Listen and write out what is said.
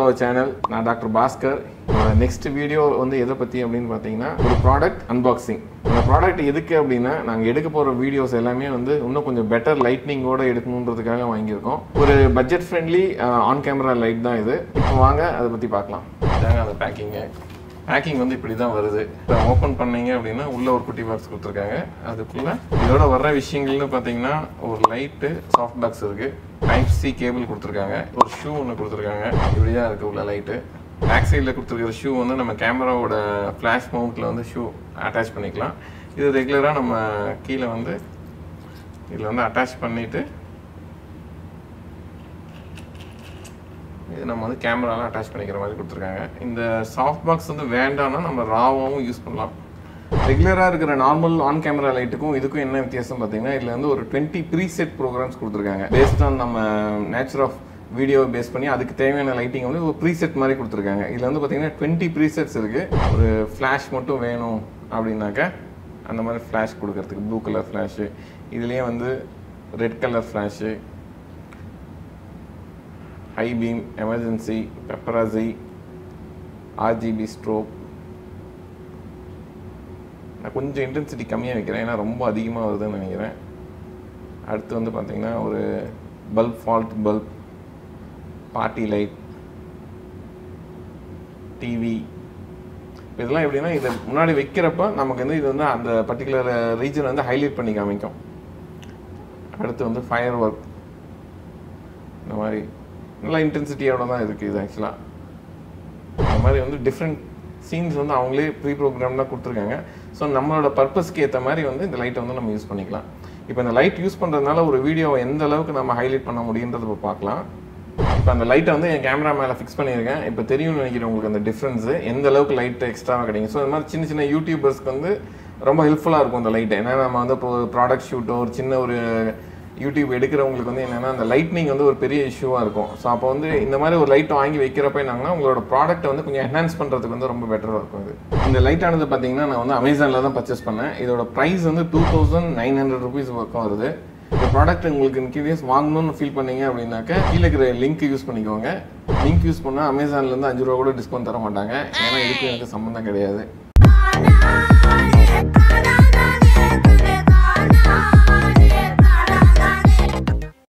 அவர் channel நான் doctor Bhaskar next video வந்து எதை பற்றி அப்படின்னு பார்த்தீங்கன்னா ஒரு ப்ராடக்ட் அன்பாக்சிங் அந்த ப்ராடக்ட் எதுக்கு அப்படின்னா நாங்கள் எடுக்க போகிற வீடியோஸ் எல்லாமே வந்து இன்னும் கொஞ்சம் பெட்டர் லைட்னிங்கோட எடுக்கணுன்றதுக்காக வாங்கியிருக்கோம் ஒரு budget friendly on camera light தான் இது இப்போ வாங்க அதை பற்றி பார்க்கலாம் இதாங்க அந்த பேக்கிங்கு பேக்கிங் வந்து இப்படி தான் வருது இப்போ ஓப்பன் பண்ணீங்க அப்படின்னா உள்ள ஒரு குட்டி பாக்ஸ் கொடுத்துருக்காங்க அதுக்குள்ள இதோட வர்ற விஷயங்கள்னு பார்த்தீங்கன்னா ஒரு லைட்டு சாஃப்ட் பாக்ஸ் இருக்கு டைப் சி கேபிள் கொடுத்துருக்காங்க ஒரு ஷூ ஒன்று கொடுத்துருக்காங்க இப்படி தான் இருக்கு உள்ள லைட்டு பேக் சைடில் கொடுத்துருக்கிற ஷூ வந்து நம்ம கேமராவோட ஃப்ளாஷ் மவுண்ட்டில் வந்து ஷூ அட்டாச் பண்ணிக்கலாம் இது ரெகுலராக நம்ம கீழே வந்து இதில் வந்து அட்டாச் பண்ணிவிட்டு இது நம்ம வந்து கேமராவில் அட்டாச் பண்ணிக்கிற மாதிரி கொடுத்துருக்காங்க இந்த சாஃப்ட் பாக்ஸ் வந்து வேண்டாம்னா நம்ம ராவாகவும் யூஸ் பண்ணலாம் ரெகுலராக இருக்கிற நார்மல் ஆன் கேமரா லைட்டுக்கும் இதுக்கும் என்ன வித்தியாசம் பார்த்தீங்கன்னா இதில் வந்து ஒரு டுவெண்ட்டி ப்ரீசெட் ப்ரோக்ராம்ஸ் கொடுத்துருக்காங்க பேஸ்ட் ஆன் நம்ம நேச்சர் ஆஃப் வீடியோ பேஸ் பண்ணி அதுக்கு தேவையான லைட்டிங் வந்து ஒரு ப்ரீசெட் மாதிரி கொடுத்துருக்காங்க இதில் வந்து பார்த்தீங்கன்னா டுவெண்ட்டி ப்ரீசெட்ஸ் இருக்குது ஒரு ஃப்ளாஷ் மட்டும் வேணும் அப்படின்னாக்க அந்த மாதிரி ஃப்ளாஷ் கொடுக்கறதுக்கு ப்ளூ கலர் ஃப்ளாஷு இதுலேயே வந்து red colour flash high beam emergency paparazzi RGB strobe நான் கொஞ்சம் இன்டென்சிட்டி கம்மியாக வைக்கிறேன் ஏன்னா ரொம்ப அதிகமாக வருதுன்னு நினைக்கிறேன் அடுத்து வந்து பார்த்தீங்கன்னா ஒரு bulb fault bulb party light TV இதெல்லாம் எப்படின்னா இதை முன்னாடி வைக்கிறப்ப நமக்கு வந்து இது வந்து அந்த பர்டிகுலர் ரீஜன் வந்து ஹைலைட் பண்ணி காமிக்கும் அடுத்து வந்து ஃபயர் ஒர்க் இந்த மாதிரி நல்லா இன்டென்சிட்டியோட தான் இருக்குது இது ஆக்சுவலாக இந்த மாதிரி வந்து டிஃப்ரெண்ட் சீன்ஸ் வந்து அவங்களே ப்ரீ ப்ரோக்ராம்லாம் கொடுத்துருக்காங்க ஸோ நம்மளோட பர்பஸ்க்கு ஏற்ற மாதிரி வந்து இந்த லைட்டை வந்து நம்ம யூஸ் பண்ணிக்கலாம் இப்போ இந்த லைட் யூஸ் பண்ணுறதுனால ஒரு வீடியோவை எந்த அளவுக்கு நம்ம ஹைலைட் பண்ண முடியுன்றது இப்போ பார்க்கலாம் இப்போ அந்த லைட்டை வந்து என் கேமரா மேலே ஃபிக்ஸ் பண்ணியிருக்கேன் இப்போ தெரியும்னு நினைக்கிறேன் உங்களுக்கு அந்த டிஃப்ரென்ஸு எந்த அளவுக்கு லைட் எக்ஸ்ட்ராவாக கிடைக்கும் ஸோ இந்த மாதிரி சின்ன சின்ன யூடியூபர்ஸ்க்கு வந்து ரொம்ப ஹெல்ப்ஃபுல்லாக இருக்கும் இந்த லைட் ஏன்னா நம்ம வந்து இப்போ ப்ராடக்ட் ஷூட்டோ ஒரு சின்ன ஒரு யூடியூப் எடுக்கிறவங்களுக்கு வந்து என்னென்னா அந்த லைட்னிங் வந்து ஒரு பெரிய இஷ்யூவாக இருக்கும் ஸோ அப்போ வந்து இந்த மாதிரி ஒரு லைட் வாங்கி வைக்கிறப்ப என்னங்கன்னா உங்களோட ப்ராடக்ட்டை வந்து கொஞ்சம் என்ஹான்ஸ் பண்ணுறதுக்கு வந்து ரொம்ப பெட்டராக இருக்கும் இது இந்த லைட்டானது பார்த்தீங்கன்னா நான் வந்து அமேசானில் தான் பர்ச்சேஸ் பண்ணேன் இதோட ப்ரைஸ் வந்து two thousand nine hundred rupees பக்கம் வருது இந்த ப்ராடக்ட் உங்களுக்கு இன்கேஸ் வாங்கணும்னு ஃபீல் பண்ணீங்க அப்படின்னாக்க கீழே இருக்கிற லிங்க் யூஸ் பண்ணிக்கோங்க லிங்க் யூஸ் பண்ணால் அமேசான்லேருந்து அஞ்சு ரூபா கூட டிஸ்கவுண்ட் தர மாட்டாங்க ஏன்னா இதுக்கு எனக்கு சம்மந்தம் கிடையாது